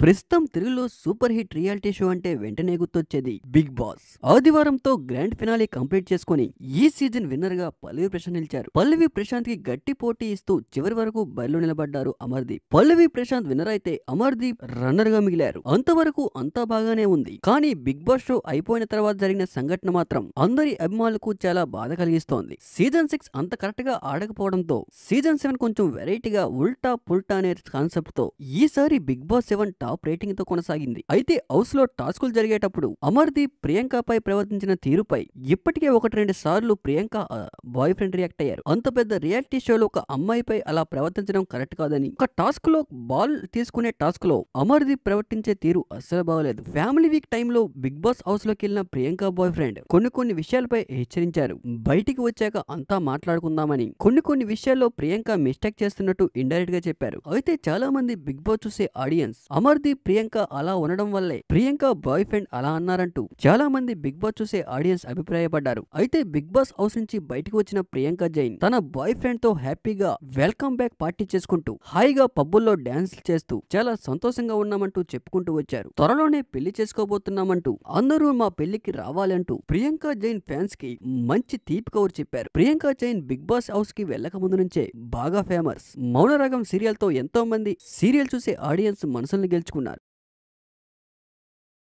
ప్రస్తుతం తెలుగులో super hit reality show అంటే వెంటనే గుర్తొచ్చేది బిగ్ బాస్ ఆదివారంతో గ్రాండ్ ఫినాలే కంప్లీట్ చేసుకుని ఈ సీజన్ విన్నర్ గా పల్లవి ప్రశాంత్ నిలిచారు పల్లవి ప్రశాంత్ కి గట్టి పోటీ ఇస్తూ చివరి వరకు బరిలో నిలబడ్డారు అమర్దీప్ పల్లవి ప్రశాంత్ విన్నర్ అయితే అమర్దీప్ రన్నర్ గా మిగిలారు అంతవరకు అంతా బాగానే ఉంది కానీ బిగ్ బాస్ షో అయిపోయిన తర్వాత జరిగిన సంఘటన మాత్రం అందరి అభిమానులకు చాలా బాధ కలిగిస్తోంది సీజన్ సిక్స్ అంత కరెక్ట్ గా ఆడకపోవడంతో సీజన్ సెవెన్ కొంచెం వెరైటీగా ఉల్టా పుల్టా అనే కాన్సెప్ట్ తో ఈసారి Bigg Boss seven top rating తో కొనసాగింది అయితే హౌస్ లో టాస్కులు జరిగేటప్పుడు అమర్దీప్ ప్రియాంకపై ప్రవర్తించిన తీరుపై ఇప్పటికే ఒకటి రెండు సార్లు ప్రియాంక బాయ్ ఫ్రెండ్ రియాక్ట్ అయ్యారు అంత పెద్ద రియాలిటీ షోలో ఒక అమ్మాయిపై అలా ప్రవర్తించడం కరెక్ట్ కాదని ఒక టాస్క్ లో బాల్ తీసుకునే టాస్క్ లో అమర్దీప్ ప్రవర్తించే తీరు అస్సలు బాగలేదు ఫ్యామిలీ వీక్ టైంలో బిగ్ బాస్ హౌస్ లోకి వెళ్ళిన ప్రియాంక బాయ్ ఫ్రెండ్ కొన్ని కొన్ని విషయాలపై హెచ్చరించారు బయటికి వచ్చాక అంతా మాట్లాడుకుందామని కొన్ని కొన్ని విషయాల్లో ప్రియాంక మిస్టేక్ చేస్తున్నట్టు ఇండైరెక్ట్ గా చెప్పారు అయితే చాలా మంది బిగ్ బాస్ చూసే ఆడియన్స్ అమర్దీప్ ప్రియాంక అలా ఉండడం వల్లే ప్రియాంక బాయ్ ఫ్రెండ్ అలా అన్నారంటూ చాలా మంది బిగ్ బాస్ చూసే ఆడియన్స్ అభిప్రాయపడ్డారు అయితే బిగ్ బాస్ హౌస్ నుంచి బయటకు వచ్చిన ప్రియాంక జైన్ తన బాయ్ ఫ్రెండ్ తో హ్యాపీగా వెల్కమ్ బ్యాక్ పార్టీ చేసుకుంటూ హాయిగా పబ్బుల్లో డాన్స్ చేస్తూ చాలా సంతోషంగా ఉన్నామంటూ చెప్పుకుంటూ వచ్చారు త్వరలోనే పెళ్లి చేసుకోబోతున్నామంటూ అందరూ మా పెళ్లికి రావాలంటూ ప్రియాంక జైన్ ఫ్యాన్స్ కి మంచి తీపి కవర్ చెప్పారు Priyanka Jain Bigg Boss house కి వెళ్ళక ముందు నుంచే బాగా ఫేమస్ మౌనరాగం సీరియల్ తో ఎంతో మంది సీరియల్ చూసే ఆడియన్స్ మనసుల్ని గెలుచుకున్నారు